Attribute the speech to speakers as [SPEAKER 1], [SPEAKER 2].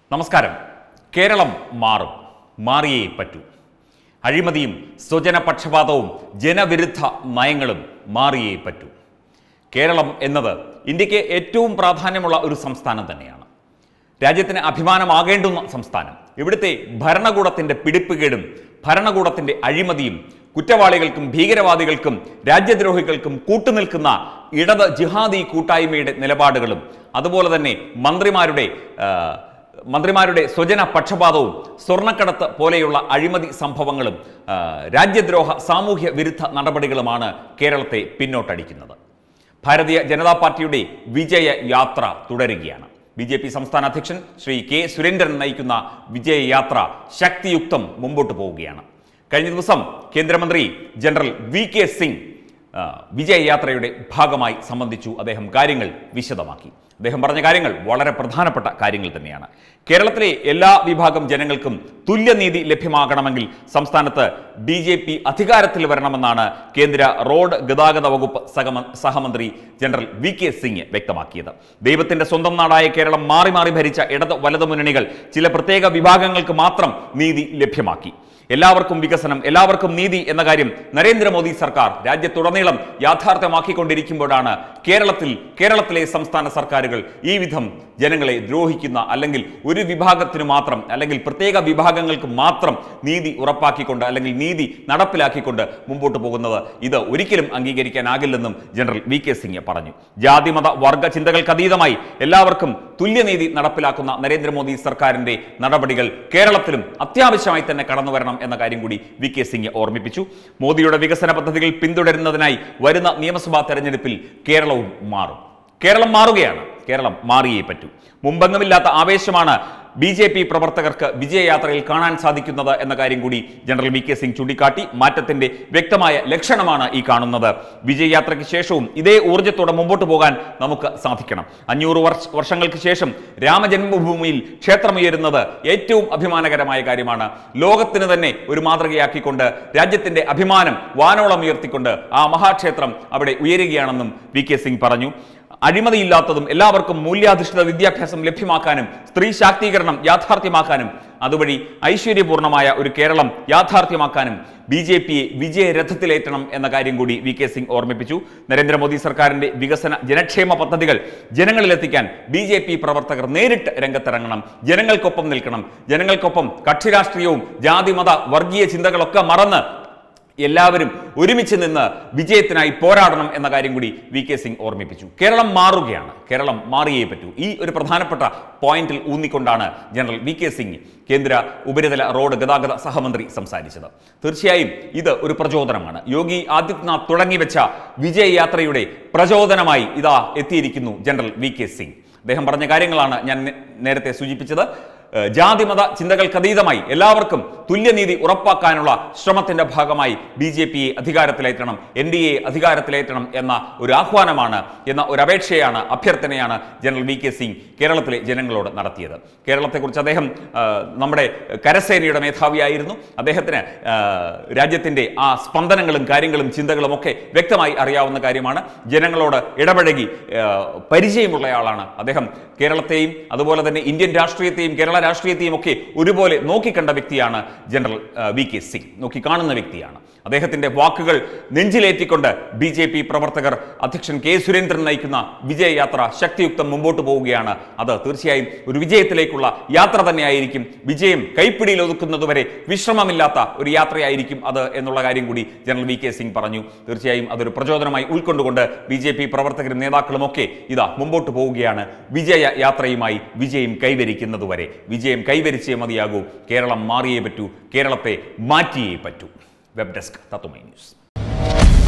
[SPEAKER 1] നമസ്കാരം കേരളം മാറും മാറിയേ പറ്റൂ അഴിമതിയും സ്വജനപക്ഷപാതവും ജനവിരുദ്ധ നയങ്ങളും മാറിയേ പറ്റൂ കേരളം എന്നത് ഇന്ത്യക്ക് ഏറ്റവും പ്രാധാന്യമുള്ള ഒരു സംസ്ഥാനം തന്നെയാണ് രാജ്യത്തിന് അഭിമാനമാകേണ്ടുന്ന സംസ്ഥാനം ഇവിടുത്തെ ഭരണകൂടത്തിൻ്റെ പിടിപ്പുകേടും ഭരണകൂടത്തിൻ്റെ അഴിമതിയും കുറ്റവാളികൾക്കും ഭീകരവാദികൾക്കും രാജ്യദ്രോഹികൾക്കും കൂട്ടുനിൽക്കുന്ന ഇടത് ജിഹാദി കൂട്ടായ്മയുടെ നിലപാടുകളും അതുപോലെ തന്നെ മന്ത്രിമാരുടെ ആ, മന്ത്രിമാരുടെ സ്വജന പക്ഷപാതവും സ്വർണ്ണക്കടത്ത് പോലെയുള്ള അഴിമതി സംഭവങ്ങളും ആ, രാജ്യദ്രോഹ സാമൂഹ്യ വിരുദ്ധ നടപടികളുമാണ് കേരളത്തെ പിന്നോട്ടടിക്കുന്നത് ഭാരതീയ ജനതാ പാർട്ടിയുടെ വിജയ യാത്ര തുടരുകയാണ് ബി ജെ പി സംസ്ഥാന അധ്യക്ഷൻ ശ്രീ കെ സുരേന്ദ്രൻ നയിക്കുന്ന വിജയയാത്ര ശക്തിയുക്തം മുമ്പോട്ട് പോവുകയാണ് കഴിഞ്ഞ ദിവസം കേന്ദ്രമന്ത്രി ജനറൽ വി കെ സിംഗ് ആ, വിജയയാത്രയുടെ ഭാഗമായി സംബന്ധിച്ചു അദ്ദേഹം കാര്യങ്ങൾ വിശദമാക്കി അദ്ദേഹം പറഞ്ഞ കാര്യങ്ങൾ വളരെ പ്രധാനപ്പെട്ട കാര്യങ്ങൾ തന്നെയാണ് കേരളത്തിലെ എല്ലാ വിഭാഗം ജനങ്ങൾക്കും തുല്യനീതി ലഭ്യമാകണമെങ്കിൽ സംസ്ഥാനത്ത് ബി ജെ പി അധികാരത്തിൽ വരണമെന്നാണ് കേന്ദ്ര റോഡ് ഗതാഗത വകുപ്പ് സഹമ സഹമന്ത്രി ജനറൽ വി കെ സിംഗ് വ്യക്തമാക്കിയത് ദൈവത്തിന്റെ സ്വന്തം നാടായ കേരളം മാറി മാറി ഭരിച്ച ഇടത് വലതു മുന്നണികൾ ചില പ്രത്യേക വിഭാഗങ്ങൾക്ക് മാത്രം നീതി ലഭ്യമാക്കി എല്ലാവർക്കും വികസനം എല്ലാവർക്കും നീതി എന്ന കാര്യം നരേന്ദ്രമോദി സർക്കാർ രാജ്യത്തുടനീളം യാഥാർത്ഥ്യമാക്കിക്കൊണ്ടിരിക്കുമ്പോഴാണ് കേരളത്തിൽ കേരളത്തിലെ സംസ്ഥാന സർക്കാരുകൾ ഈ വിധം ജനങ്ങളെ ദ്രോഹിക്കുന്ന അല്ലെങ്കിൽ ഒരു വിഭാഗത്തിന് മാത്രം അല്ലെങ്കിൽ പ്രത്യേക വിഭാഗങ്ങൾക്ക് മാത്രം നീതി ഉറപ്പാക്കിക്കൊണ്ട് അല്ലെങ്കിൽ നീതി നടപ്പിലാക്കിക്കൊണ്ട് മുമ്പോട്ട് പോകുന്നത് ഇത് ഒരിക്കലും അംഗീകരിക്കാനാകില്ലെന്നും ജനറൽ വി കെ സിംഗ് പറഞ്ഞു ജാതിമത വർഗ ചിന്തകൾക്ക് അതീതമായി എല്ലാവർക്കും തുല്യനീതി നടപ്പിലാക്കുന്ന നരേന്ദ്രമോദി സർക്കാരിന്റെ നടപടികൾ കേരളത്തിലും അത്യാവശ്യമായി തന്നെ കടന്നു വരണം എന്ന കാര്യം കൂടി വി കെ സിംഗ് ഓർമ്മിപ്പിച്ചു മോദിയുടെ വികസന പദ്ധതികൾ പിന്തുടരുന്നതിനായി വരുന്ന നിയമസഭാ തെരഞ്ഞെടുപ്പിൽ കേരളവും മാറും കേരളം മാറുകയാണ് കേരളം മാറിയേ പറ്റൂ മുമ്പെങ്ങുമില്ലാത്ത ആവേശമാണ് ബി ജെ പി പ്രവർത്തകർക്ക് വിജയയാത്രയിൽ കാണാൻ സാധിക്കുന്നത് എന്ന കാര്യം കൂടി ജനറൽ വി കെ സിംഗ് ചൂണ്ടിക്കാട്ടി മാറ്റത്തിന്റെ വ്യക്തമായ ലക്ഷണമാണ് ഈ കാണുന്നത് വിജയയാത്രയ്ക്ക് ശേഷവും ഇതേ ഊർജ്ജത്തോടെ മുമ്പോട്ട് പോകാൻ നമുക്ക് സാധിക്കണം അഞ്ഞൂറ് വർഷ വർഷങ്ങൾക്ക് ശേഷം രാമജന്മഭൂമിയിൽ ക്ഷേത്രമുയരുന്നത് ഏറ്റവും അഭിമാനകരമായ കാര്യമാണ് ലോകത്തിന് തന്നെ ഒരു മാതൃകയാക്കിക്കൊണ്ട് രാജ്യത്തിന്റെ അഭിമാനം വാനോളം ഉയർത്തിക്കൊണ്ട് ആ മഹാക്ഷേത്രം അവിടെ ഉയരുകയാണെന്നും വി കെ സിംഗ് പറഞ്ഞു അഴിമതിയില്ലാത്തതും എല്ലാവർക്കും മൂല്യാധിഷ്ഠിത വിദ്യാഭ്യാസം ലഭ്യമാക്കാനും സ്ത്രീ ശാക്തീകരണം യാഥാർത്ഥ്യമാക്കാനും അതുവഴി ഐശ്വര്യപൂർണമായ ഒരു കേരളം യാഥാർത്ഥ്യമാക്കാനും ബി ജെ പിയെ വിജയരഥത്തിലേറ്റണം എന്ന കാര്യം കൂടി വി കെ സിംഗ് ഓർമ്മിപ്പിച്ചു നരേന്ദ്രമോദി സർക്കാരിന്റെ വികസന ജനക്ഷേമ പദ്ധതികൾ ജനങ്ങളിലെത്തിക്കാൻ ബി ജെ പി പ്രവർത്തകർ നേരിട്ട് രംഗത്തിറങ്ങണം ജനങ്ങൾക്കൊപ്പം നിൽക്കണം ജനങ്ങൾക്കൊപ്പം കക്ഷി രാഷ്ട്രീയവും ജാതിമത വർഗീയ ചിന്തകളൊക്കെ മറന്ന് എല്ലാവരും ഒരുമിച്ച് നിന്ന് വിജയത്തിനായി പോരാടണം എന്ന കാര്യം കൂടി വി കെ സിംഗ് ഓർമ്മിപ്പിച്ചു കേരളം മാറുകയാണ് കേരളം മാറിയേ പറ്റൂ ഈ ഒരു പ്രധാനപ്പെട്ട പോയിന്റിൽ ഊന്നിക്കൊണ്ടാണ് ജനറൽ വി കെ സിംഗ് കേന്ദ്ര ഉപരിതല റോഡ് ഗതാഗത സഹമന്ത്രി സംസാരിച്ചത് തീർച്ചയായും ഇത് ഒരു പ്രചോദനമാണ് യോഗി ആദിത്യനാഥ് തുടങ്ങിവെച്ച വിജയയാത്രയുടെ പ്രചോദനമായി ഇതാ എത്തിയിരിക്കുന്നു ജനറൽ വി കെ സിംഗ് അദ്ദേഹം പറഞ്ഞ കാര്യങ്ങളാണ് ഞാൻ നേ- നേരത്തെ സൂചിപ്പിച്ചത് ഏഹ് ജാതിമത ചിന്തകൾക്കതീതമായി എല്ലാവർക്കും തുല്യനീതി ഉറപ്പാക്കാനുള്ള ശ്രമത്തിന്റെ ഭാഗമായി ബി ജെ പിയെ അധികാരത്തിലേറ്റണം എൻ ഡി എ അധികാരത്തിലേറ്റണം എന്ന ഒരു ആഹ്വാനമാണ് എന്ന ഒരു അപേക്ഷയാണ് അഭ്യർത്ഥനയാണ് ജനറൽ വി കെ സിംഗ് കേരളത്തിലെ ജനങ്ങളോട് നടത്തിയത് കേരളത്തെക്കുറിച്ച് അദ്ദേഹം ആ, നമ്മുടെ കരസേനയുടെ മേധാവിയായിരുന്നു അദ്ദേഹത്തിന് ആ, രാജ്യത്തിന്റെ ആ സ്പന്ദനങ്ങളും കാര്യങ്ങളും ചിന്തകളും ഒക്കെ വ്യക്തമായി അറിയാവുന്ന കാര്യമാണ് ജനങ്ങളോട് ഇടപഴകി ആ, പരിചയമുള്ളയാളാണ് അദ്ദേഹം കേരളത്തെയും അതുപോലെ തന്നെ ഇന്ത്യൻ രാഷ്ട്രീയത്തെയും കേരള രാഷ്ട്രീയത്തെയും ഒക്കെ ഒരുപോലെ നോക്കിക്കണ്ട വ്യക്തിയാണ് ജനറൽ ആ, വി കെ സിംഗ് നോക്കി കാണുന്ന വ്യക്തിയാണ് അദ്ദേഹത്തിന്റെ വാക്കുകൾ നെഞ്ചിലേറ്റിക്കൊണ്ട് ബി ജെ പി പ്രവർത്തകർ അധ്യക്ഷൻ കെ സുരേന്ദ്രൻ നയിക്കുന്ന വിജയയാത്ര ശക്തിയുക്തം മുമ്പോട്ട് പോവുകയാണ് അത് തീർച്ചയായും ഒരു വിജയത്തിലേക്കുള്ള യാത്ര തന്നെയായിരിക്കും വിജയം കൈപ്പിടിയിൽ ഒതുക്കുന്നതുവരെ വിശ്രമമില്ലാത്ത ഒരു യാത്രയായിരിക്കും അത് എന്നുള്ള കാര്യം കൂടി ജനറൽ വി കെ സിംഗ് പറഞ്ഞു തീർച്ചയായും അതൊരു പ്രചോദനമായി ഉൾക്കൊണ്ടുകൊണ്ട് ബി ജെ പി പ്രവർത്തകരും നേതാക്കളും ഒക്കെ ഇതാ മുമ്പോട്ട് പോവുകയാണ് വിജയ യാത്രയുമായി വിജയം കൈവരിക്കുന്നതുവരെ വിജയം കൈവരിച്ചേ മതിയാകൂ കേരളം മാറിയേ പറ്റൂ കേരളത്തെ മാറ്റിയേ പറ്റൂ വെബ് ഡെസ്ക് തത്തുമൈ ന്യൂസ്